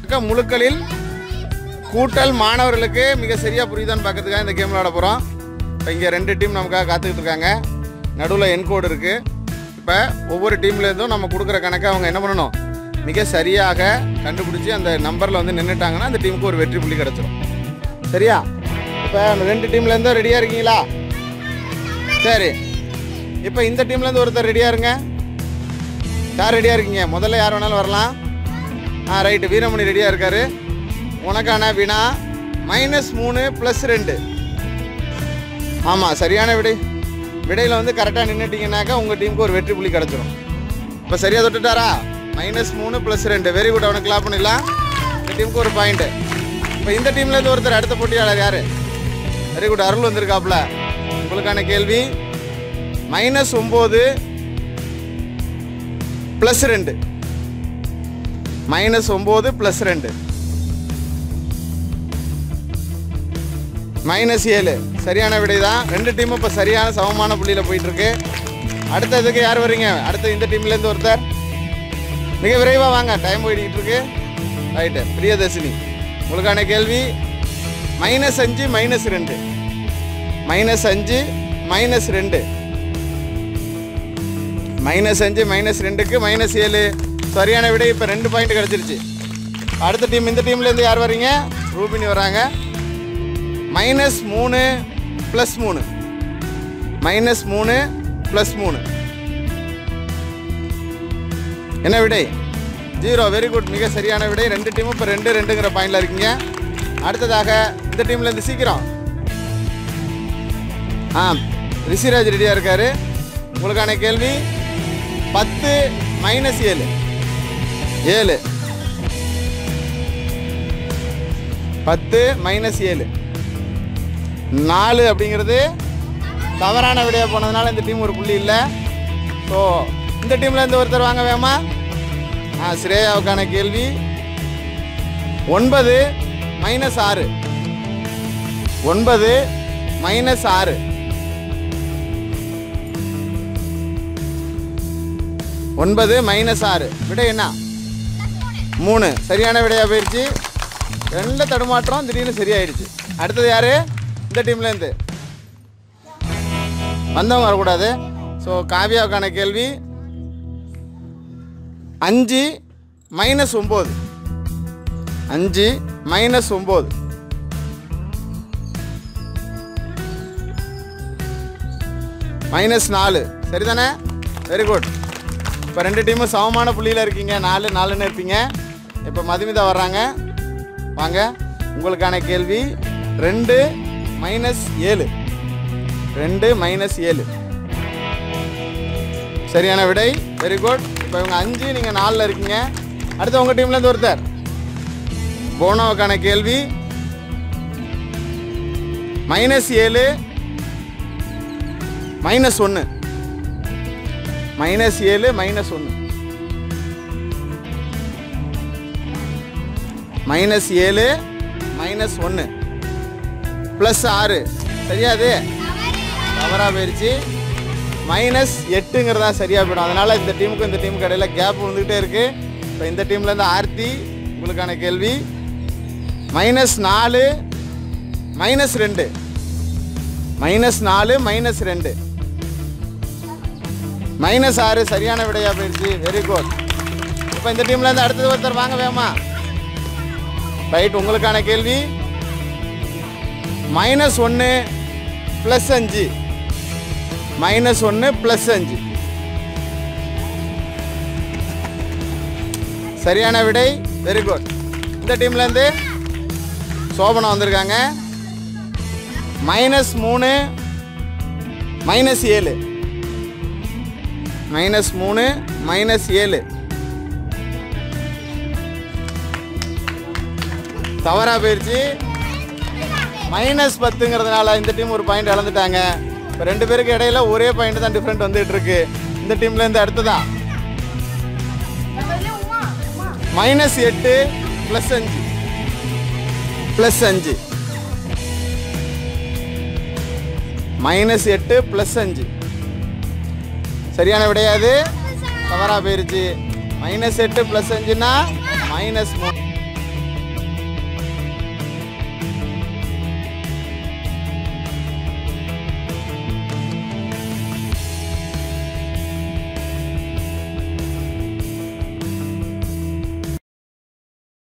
பக்க முழுக்களில் கூட்டல் மாணவர்களுக்கு மிக சரியாக புரியுதான்னு பார்க்கறதுக்காக இந்த கேம் விளாட போகிறோம் இப்போ இங்கே ரெண்டு டீம் நமக்காக காத்துக்கிட்டு இருக்காங்க நடுவில் என்கோடு இருக்குது இப்போ ஒவ்வொரு டீம்லேருந்தும் நம்ம கொடுக்குற கணக்கை அவங்க என்ன பண்ணணும் மிக சரியாக கண்டுபிடிச்சி அந்த நம்பரில் வந்து நின்றுட்டாங்கன்னா அந்த டீமுக்கு ஒரு வெற்றி புள்ளி கிடச்சிரும் சரியா இப்போ ரெண்டு டீம்லேருந்தும் ரெடியாக இருக்கீங்களா சரி இப்போ இந்த டீம்லேருந்து ஒருத்தர் ரெடியாக இருங்க யார் ரெடியாக இருக்கீங்க முதல்ல யார் வேணாலும் வரலாம் ஆ ரைட்டு வீரமணி ரெடியாக இருக்காரு உனக்கான வினா மைனஸ் மூணு ப்ளஸ் ரெண்டு ஆமாம் சரியான விடை விடையில் வந்து கரெக்டாக நின்றுட்டீங்கன்னாக்கா உங்கள் டீமுக்கு ஒரு வெற்றி புள்ளி கிடச்சிரும் இப்போ சரியாக தொட்டுட்டாரா மைனஸ் மூணு ப்ளஸ் ரெண்டு வெரி குட் அவனுக்கு கிளாப் பண்ணிடலாம் இந்த டீமுக்கு ஒரு பாயிண்ட்டு இப்போ இந்த டீம்லேருந்து ஒருத்தர் அடுத்த போட்டியாளர் யார் வெரி குட் அருள் வந்திருக்காப்புல உங்களுக்கான கேள்வி மைனஸ் ஒம்பது ப்ளஸ் ரெண்டு மைனஸ் ஒம்பது ப்ளஸ் ரெண்டு மைனஸ் ஏழு சரியான விடை தான் ரெண்டு டீமும் இப்போ சரியான சமமான புள்ளியில் போயிட்டு இருக்கு அடுத்ததுக்கு யார் வர்றீங்க அடுத்த இந்த டீம்லேருந்து ஒருத்தர் மிக விரைவாக வாங்க டைம் போயிட்டு இருக்கு ரைட்டு பிரியதர்ஷினி உங்களுக்கான கேள்வி மைனஸ் அஞ்சு மைனஸ் ரெண்டு மைனஸ் அஞ்சு மைனஸ் ரெண்டு மைனஸ் அஞ்சு மைனஸ் ரெண்டுக்கு மைனஸ் ஏழு சரியான விடை இப்போ ரெண்டு பாயிண்ட் கிடச்சிருச்சு அடுத்த டீம் இந்த டீம்லேருந்து யார் வர்றீங்க ரூபினி வராங்க மைனஸ் மூணு ப்ளஸ் மூணு மைனஸ் மூணு ப்ளஸ் மூணு என்ன விடை ஜீரோ வெரி குட் மிக சரியான விடை ரெண்டு டீமும் இப்போ ரெண்டு ரெண்டுங்கிற பாயிண்டில் இருக்கீங்க அடுத்ததாக இந்த டீம்லேருந்து சீக்கிரம் ஆ ரிஷிராஜ் ரெடியாக இருக்காரு உங்களுக்கான கேள்வி பத்து மைனஸ் ஏழு ஏழு பத்து மைனஸ் ஏழு நாலு அப்படிங்கிறது தவறான விடையாக போனதுனால இந்த டீம் ஒரு புள்ளி இல்லை ஸோ இந்த டீமில் இருந்து ஒருத்தர் வாங்க வேமா ஆ ஸ்ரேயாவுக்கான கேள்வி ஒன்பது மைனஸ் ஆறு ஒன்பது மைனஸ் ஆறு ஒன்பது மைனஸ் ஆறு விடை என்ன மூணு சரியான விடையாக போயிடுச்சு ரெண்டு தடுமாற்றம் திடீர்னு சரியாயிடுச்சு அடுத்தது யாரு இந்த டீம்லேருந்து வந்தவங்க வரக்கூடாது ஸோ காவியாவுக்கான கேள்வி அஞ்சு மைனஸ் ஒம்பது அஞ்சு மைனஸ் ஒம்பது மைனஸ் நாலு சரிதானே வெரி குட் இப்போ ரெண்டு டீமும் சமமான புள்ளியில் இருக்கீங்க நாலு நாலுன்னு இருப்பீங்க இப்போ மதுமிதா வர்றாங்க வாங்க உங்களுக்கான கேள்வி ரெண்டு மைனஸ் ஏழு ரெண்டு மைனஸ் ஏழு சரியான விடை வெரி குட் இப்போ இவங்க அஞ்சு நீங்கள் நாலில் இருக்கீங்க அடுத்து உங்கள் டீம்லேருந்து ஒருத்தர் போனோவுக்கான கேள்வி மைனஸ் ஏழு மைனஸ் ஒன்று மைனஸ் ஏழு மைனஸ் ஒன்று மைனஸ் ஏழு மைனஸ் ஒன்று ப்ளஸ் ஆறு சரியா அது தவறாக போயிடுச்சு மைனஸ் எட்டுங்கிறதா சரியாக போயிடும் அதனால் இந்த டீமுக்கும் இந்த டீமுக்கு இடையில கேப் வந்துக்கிட்டே இருக்குது இப்போ இந்த டீம்லேருந்து ஆர்த்தி உங்களுக்கான கேள்வி மைனஸ் நாலு மைனஸ் ரெண்டு மைனஸ் நாலு மைனஸ் ரெண்டு மைனஸ் ஆறு சரியான விடையாக போயிடுச்சு வெரி குட் இப்போ இந்த டீம்லேருந்து அடுத்தது ஒருத்தர் வாங்க வேமா ரைட் உங்களுக்கான கேள்வி மைனஸ் ஒன்று ப்ளஸ் அஞ்சு மைனஸ் ஒன்று ப்ளஸ் அஞ்சு சரியான விடை வெரி குட் இந்த டீம்லேருந்து சோபனா வந்திருக்காங்க மைனஸ் மூணு மைனஸ் ஏழு மைனஸ் மூணு மைனஸ் ஏழு தவறா போயிடுச்சு மைனஸ் பத்துங்கிறதுனால இந்த டீம் ஒரு பாயிண்ட் இழந்துட்டாங்க இப்போ ரெண்டு பேருக்கு இடையில ஒரே பாயிண்ட் தான் டிஃப்ரெண்ட் வந்துட்டு இருக்கு இந்த டீம்ல இருந்து அடுத்ததா மைனஸ் எட்டு ப்ளஸ் அஞ்சு ப்ளஸ் அஞ்சு மைனஸ் எட்டு ப்ளஸ் அஞ்சு சரியான விடையாது தவறா போயிருச்சு மைனஸ் எட்டு ப்ளஸ் அஞ்சுன்னா மைனஸ் மூணு